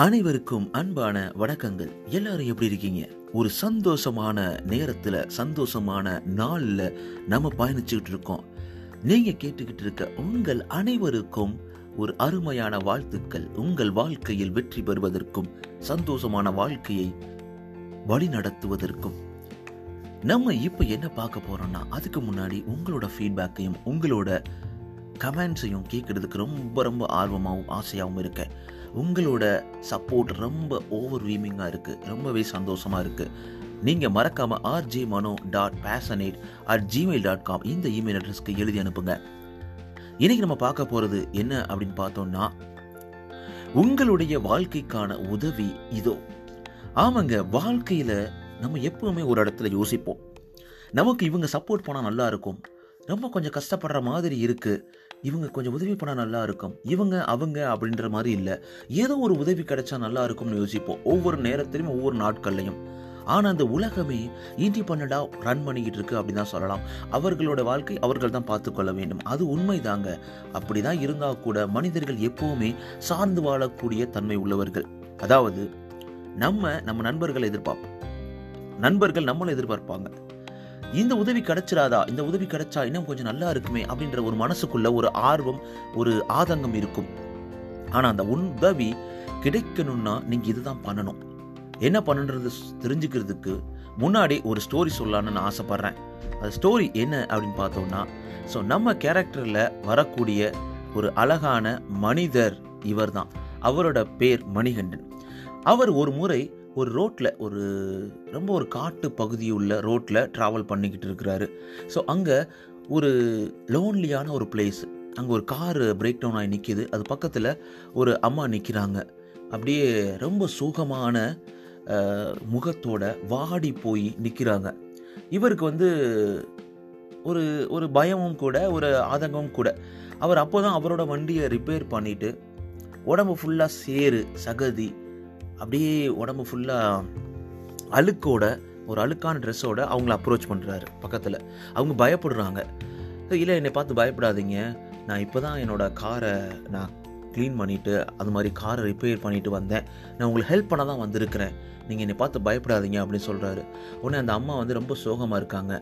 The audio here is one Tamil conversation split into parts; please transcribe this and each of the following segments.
அனைவருக்கும் அன்பான வணக்கங்கள் எல்லாரும் எப்படி இருக்கீங்க ஒரு சந்தோஷமான நேரத்துல சந்தோஷமான நாள்ல நம்ம பயணிச்சுக்கிட்டு இருக்கோம் நீங்க கேட்டுக்கிட்டு இருக்க உங்கள் அனைவருக்கும் ஒரு அருமையான வாழ்த்துக்கள் உங்கள் வாழ்க்கையில் வெற்றி பெறுவதற்கும் சந்தோஷமான வாழ்க்கையை வழி நடத்துவதற்கும் நம்ம இப்போ என்ன பார்க்க போறோம்னா அதுக்கு முன்னாடி உங்களோட ஃபீட்பேக்கையும் உங்களோட கமெண்ட்ஸையும் கேட்கறதுக்கு ரொம்ப ரொம்ப ஆர்வமாகவும் ஆசையாகவும் இருக்கேன் உங்களோட சப்போர்ட் ரொம்ப ஓவர் வீமிங்காக இருக்குது ரொம்பவே சந்தோஷமாக இருக்குது நீங்கள் மறக்காமல் RJ Mano dot passionate at Gmail dot com இந்த இமெயில் அட்ரஸ்க்கு எழுதி அனுப்புங்க இன்னைக்கு நம்ம பார்க்க போகிறது என்ன அப்படின்னு பார்த்தோம்னா உங்களுடைய வாழ்க்கைக்கான உதவி இதோ ஆமாங்க வாழ்க்கையில் நம்ம எப்பவுமே ஒரு இடத்துல யோசிப்போம் நமக்கு இவங்க சப்போர்ட் பண்ணால் நல்லா இருக்கும் ரொம்ப கொஞ்சம் கஷ்டப்படுற மாதிரி இருக்கு இவங்க கொஞ்சம் உதவி பண்ணால் நல்லா இருக்கும் இவங்க அவங்க அப்படின்ற மாதிரி இல்லை ஏதோ ஒரு உதவி கிடைச்சா நல்லா இருக்கும்னு யோசிப்போம் ஒவ்வொரு நேரத்திலையும் ஒவ்வொரு நாட்கள்லையும் ஆனால் அந்த உலகமே இண்டிபெண்டாக ரன் பண்ணிக்கிட்டு இருக்கு அப்படின்னு தான் சொல்லலாம் அவர்களோட வாழ்க்கை அவர்கள் தான் பார்த்துக்கொள்ள வேண்டும் அது உண்மைதாங்க அப்படி தான் இருந்தால் கூட மனிதர்கள் எப்பவுமே சார்ந்து வாழக்கூடிய தன்மை உள்ளவர்கள் அதாவது நம்ம நம்ம நண்பர்களை எதிர்பார்ப்போம் நண்பர்கள் நம்மளை எதிர்பார்ப்பாங்க இந்த உதவி கிடைச்சிராதா இந்த உதவி கிடைச்சா இன்னும் கொஞ்சம் நல்லா இருக்குமே அப்படின்ற ஒரு மனசுக்குள்ள ஒரு ஆர்வம் ஒரு ஆதங்கம் இருக்கும் ஆனா அந்த உதவி கிடைக்கணும்னா நீங்க இதுதான் பண்ணணும் என்ன பண்ணுன்றது தெரிஞ்சுக்கிறதுக்கு முன்னாடி ஒரு ஸ்டோரி சொல்லலாம்னு நான் ஆசைப்படுறேன் அந்த ஸ்டோரி என்ன அப்படின்னு பார்த்தோம்னா ஸோ நம்ம கேரக்டரில் வரக்கூடிய ஒரு அழகான மனிதர் இவர் தான் அவரோட பேர் மணிகண்டன் அவர் ஒரு முறை ஒரு ரோட்டில் ஒரு ரொம்ப ஒரு காட்டு பகுதி உள்ள ரோட்டில் ட்ராவல் பண்ணிக்கிட்டு இருக்கிறாரு ஸோ அங்கே ஒரு லோன்லியான ஒரு பிளேஸ் அங்கே ஒரு கார் பிரேக் டவுன் ஆகி நிற்கிது அது பக்கத்தில் ஒரு அம்மா நிற்கிறாங்க அப்படியே ரொம்ப சோகமான அஹ், முகத்தோட வாடி போய் நிற்கிறாங்க இவருக்கு வந்து ஒரு ஒரு பயமும் கூட ஒரு ஆதங்கமும் கூட அவர் அப்போ தான் அவரோட வண்டியை ரிப்பேர் பண்ணிட்டு உடம்பு ஃபுல்லாக சேறு சகதி அப்படியே உடம்பு ஃபுல்லாக அழுக்கோட ஒரு அழுக்கான ட்ரெஸ்ஸோட அவங்கள அப்ரோச் பண்ணுறாரு பக்கத்தில் அவங்க பயப்படுறாங்க இல்லை என்னை பார்த்து பயப்படாதீங்க நான் இப்போ தான் என்னோட காரை நான் க்ளீன் பண்ணிவிட்டு அது மாதிரி காரை ரிப்பேர் பண்ணிட்டு வந்தேன் நான் உங்களுக்கு ஹெல்ப் பண்ண தான் வந்திருக்கிறேன் நீங்கள் என்னை பார்த்து பயப்படாதீங்க அப்படின்னு சொல்கிறாரு உடனே அந்த அம்மா வந்து ரொம்ப சோகமாக இருக்காங்க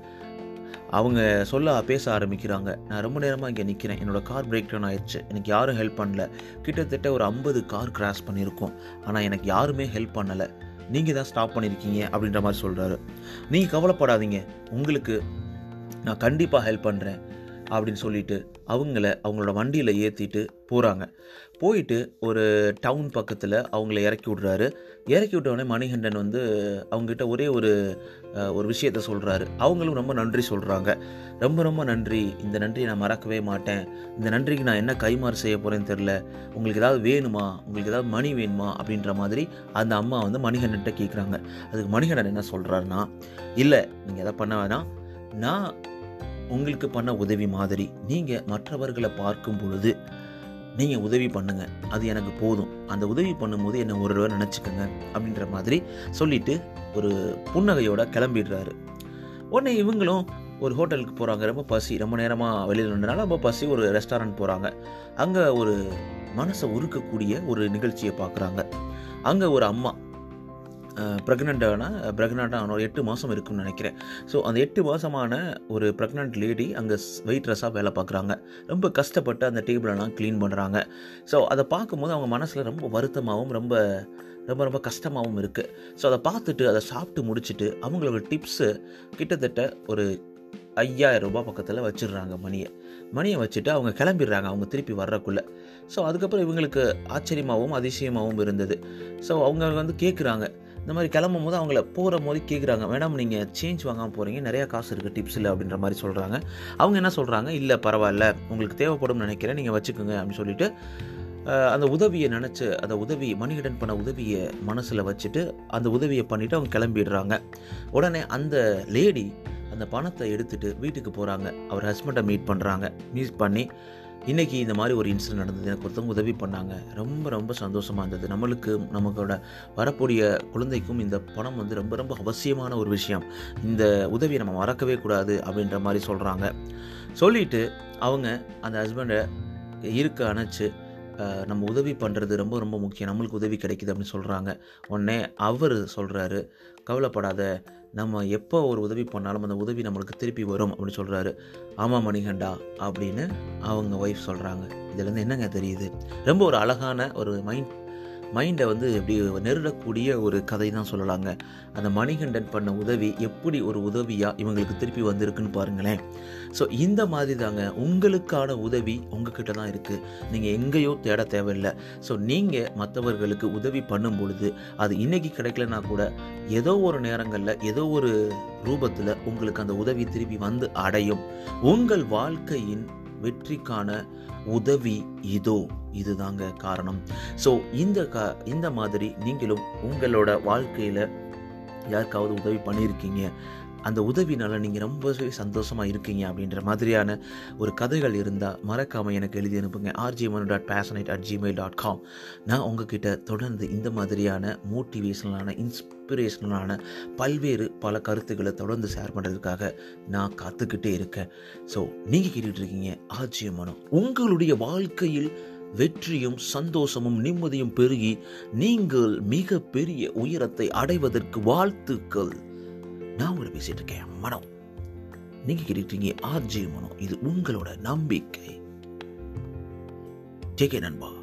அவங்க சொல்ல பேச ஆரம்பிக்கிறாங்க நான் ரொம்ப நேரமாக இங்கே நிற்கிறேன் என்னோட கார் பிரேக் டவுன் ஆயிடுச்சு எனக்கு யாரும் ஹெல்ப் பண்ணல கிட்டத்தட்ட ஒரு ஐம்பது கார் கிராஸ் பண்ணியிருக்கோம் ஆனால் எனக்கு யாருமே ஹெல்ப் பண்ணலை நீங்கள் தான் ஸ்டாப் பண்ணியிருக்கீங்க அப்படின்ற மாதிரி சொல்கிறாரு நீங்கள் கவலைப்படாதீங்க உங்களுக்கு நான் கண்டிப்பாக ஹெல்ப் பண்ணுறேன் அப்படின்னு சொல்லிட்டு அவங்கள அவங்களோட வண்டியில் ஏற்றிட்டு போகிறாங்க போயிட்டு ஒரு டவுன் பக்கத்தில் அவங்கள இறக்கி விட்றாரு இறக்கி விட்டவுடனே மணிகண்டன் வந்து அவங்ககிட்ட ஒரே ஒரு அஹ், ஒரு விஷயத்த சொல்கிறாரு அவங்களும் ரொம்ப நன்றி சொல்கிறாங்க ரொம்ப ரொம்ப நன்றி இந்த நன்றியை நான் மறக்கவே மாட்டேன் இந்த நன்றிக்கு நான் என்ன கைமாறு செய்ய போகிறேன்னு தெரில உங்களுக்கு ஏதாவது வேணுமா உங்களுக்கு ஏதாவது மணி வேணுமா அப்படின்ற மாதிரி அந்த அம்மா வந்து மணிகண்டன்ட்ட கேட்குறாங்க அதுக்கு மணிகண்டன் என்ன சொல்கிறாருன்னா இல்லை நீங்கள் எதை பண்ண வேணாம் நான் உங்களுக்கு பண்ண உதவி மாதிரி நீங்கள் மற்றவர்களை பார்க்கும் பொழுது நீங்கள் உதவி பண்ணுங்க அது எனக்கு போதும் அந்த உதவி பண்ணும்போது என்னை ஒரு தடவை நினச்சிக்கோங்க அப்படின்ற மாதிரி சொல்லிட்டு ஒரு புன்னகையோட கிளம்பிடுறாரு உடனே இவங்களும் ஒரு ஹோட்டலுக்கு போகிறாங்க ரொம்ப பசி ரொம்ப நேரமாக வெளியில் நின்றனால ரொம்ப பசி ஒரு ரெஸ்டாரண்ட் போகிறாங்க அங்கே ஒரு மனசை உருக்கக்கூடிய ஒரு நிகழ்ச்சியை பார்க்குறாங்க அங்கே ஒரு அம்மா ப்ரெக்னெண்ட்டான ப்ரெக்னெண்ட்டான ஒரு எட்டு மாதம் இருக்குன்னு நினைக்கிறேன் ஸோ அந்த எட்டு மாதமான ஒரு ப்ரெக்னென்ட் லேடி அங்கே வெயிட்ரஸாக வேலை பார்க்குறாங்க ரொம்ப கஷ்டப்பட்டு அந்த டேபிளெல்லாம் க்ளீன் பண்ணுறாங்க ஸோ அதை பார்க்கும்போது அவங்க மனசில் ரொம்ப வருத்தமாகவும் ரொம்ப ரொம்ப ரொம்ப கஷ்டமாகவும் இருக்குது ஸோ அதை பார்த்துட்டு அதை சாப்பிட்டு முடிச்சுட்டு அவங்களோட டிப்ஸு கிட்டத்தட்ட ஒரு ஐயாயிரம் ரூபாய் பக்கத்தில் வச்சிடுறாங்க மணியை மணியை வச்சுட்டு அவங்க கிளம்பிடுறாங்க அவங்க திருப்பி வர்றக்குள்ள ஸோ அதுக்கப்புறம் இவங்களுக்கு ஆச்சரியமாகவும் அதிசயமாகவும் இருந்தது ஸோ அவங்க வந்து கேட்குறாங்க இந்த மாதிரி கிளம்பும் போது அவங்கள போகிற போது கேட்குறாங்க மேடம் நீங்கள் சேஞ்ச் வாங்காமல் போகிறீங்க நிறையா காசு இருக்குது டிப்ஸ் இல்லை அப்படின்ற மாதிரி சொல்கிறாங்க அவங்க என்ன சொல்கிறாங்க இல்லை பரவாயில்ல உங்களுக்கு தேவைப்படும் நினைக்கிறேன் நீங்கள் வச்சுக்கோங்க அப்படின்னு சொல்லிட்டு அஹ், அந்த உதவியை நினச்சி அந்த உதவி மணிகண்டன் பண்ண உதவியை மனசில் வச்சுட்டு அந்த உதவியை பண்ணிவிட்டு அவங்க கிளம்பிடுறாங்க உடனே அந்த லேடி அந்த பணத்தை எடுத்துட்டு வீட்டுக்கு போகிறாங்க அவர் ஹஸ்பண்டை மீட் பண்ணுறாங்க மீட் பண்ணி இன்னைக்கு இந்த மாதிரி ஒரு இன்சிடென்ட் நடந்தது எனக்கு ஒருத்தவங்க உதவி பண்ணாங்க ரொம்ப ரொம்ப சந்தோஷமாக இருந்தது நம்மளுக்கு நமக்கோட வரக்கூடிய குழந்தைக்கும் இந்த பணம் வந்து ரொம்ப ரொம்ப அவசியமான ஒரு விஷயம் இந்த உதவியை நம்ம மறக்கவே கூடாது அப்படின்ற மாதிரி சொல்கிறாங்க சொல்லிட்டு அவங்க அந்த ஹஸ்பண்டை இருக்க அணைச்சு அஹ், நம்ம உதவி பண்ணுறது ரொம்ப ரொம்ப முக்கியம் நம்மளுக்கு உதவி கிடைக்குது அப்படின்னு சொல்கிறாங்க உடனே அவர் சொல்கிறாரு கவலைப்படாத நம்ம எப்போ ஒரு உதவி பண்ணாலும் அந்த உதவி நம்மளுக்கு திருப்பி வரும் அப்படின்னு சொல்கிறாரு ஆமாம் மணிகண்டா அப்படின்னு அவங்க ஒய்ஃப் சொல்கிறாங்க இதுலேருந்து என்னங்க தெரியுது ரொம்ப ஒரு அழகான ஒரு மைண்ட் மைண்டை வந்து எப்படி நெருடக்கூடிய ஒரு கதை தான் சொல்லலாங்க அந்த மணிகண்டன் பண்ண உதவி எப்படி ஒரு உதவியாக இவங்களுக்கு திருப்பி வந்திருக்குன்னு பாருங்களேன் ஸோ இந்த மாதிரி தாங்க உங்களுக்கான உதவி உங்ககிட்ட தான் இருக்குது நீங்கள் எங்கேயோ தேட தேவையில்லை ஸோ நீங்கள் மற்றவர்களுக்கு உதவி பண்ணும் பொழுது அது இன்னைக்கு கிடைக்கலனா கூட ஏதோ ஒரு நேரங்களில் ஏதோ ஒரு ரூபத்தில் உங்களுக்கு அந்த உதவி திருப்பி வந்து அடையும் உங்கள் வாழ்க்கையின் வெற்றிக்கான உதவி இதோ இதுதாங்க காரணம் ஸோ இந்த க இந்த மாதிரி நீங்களும் உங்களோட வாழ்க்கையில் யாருக்காவது உதவி பண்ணியிருக்கீங்க அந்த உதவினால நீங்கள் ரொம்பவே சந்தோஷமாக இருக்கீங்க அப்படின்ற மாதிரியான ஒரு கதைகள் இருந்தால் மறக்காமல் எனக்கு எழுதி அனுப்புங்க ஆர்ஜிமன் dot passionate at Gmail dot com நான் உங்ககிட்ட தொடர்ந்து இந்த மாதிரியான மோட்டிவேஷனலான இன்ஸ்பிரேஷனலான பல்வேறு பல கருத்துக்களை தொடர்ந்து ஷேர் பண்ணுறதுக்காக நான் காத்துக்கிட்டே இருக்கேன் ஸோ நீங்கள் கேட்டுட்டு இருக்கீங்க ஆர்ஜியமனம் உங்களுடைய வாழ்க்கையில் வெற்றியும் சந்தோஷமும் நிம்மதியும் பெருகி நீங்கள் மிக பெரிய உயரத்தை அடைவதற்கு வாழ்த்துக்கள் நான் உங்களை பேசிட்டு இருக்கேன் மனம் நீங்க கேட்டுட்டீங்க ஆர்ஜி மனம் இது உங்களோட நம்பிக்கை ஜெகே நண்பா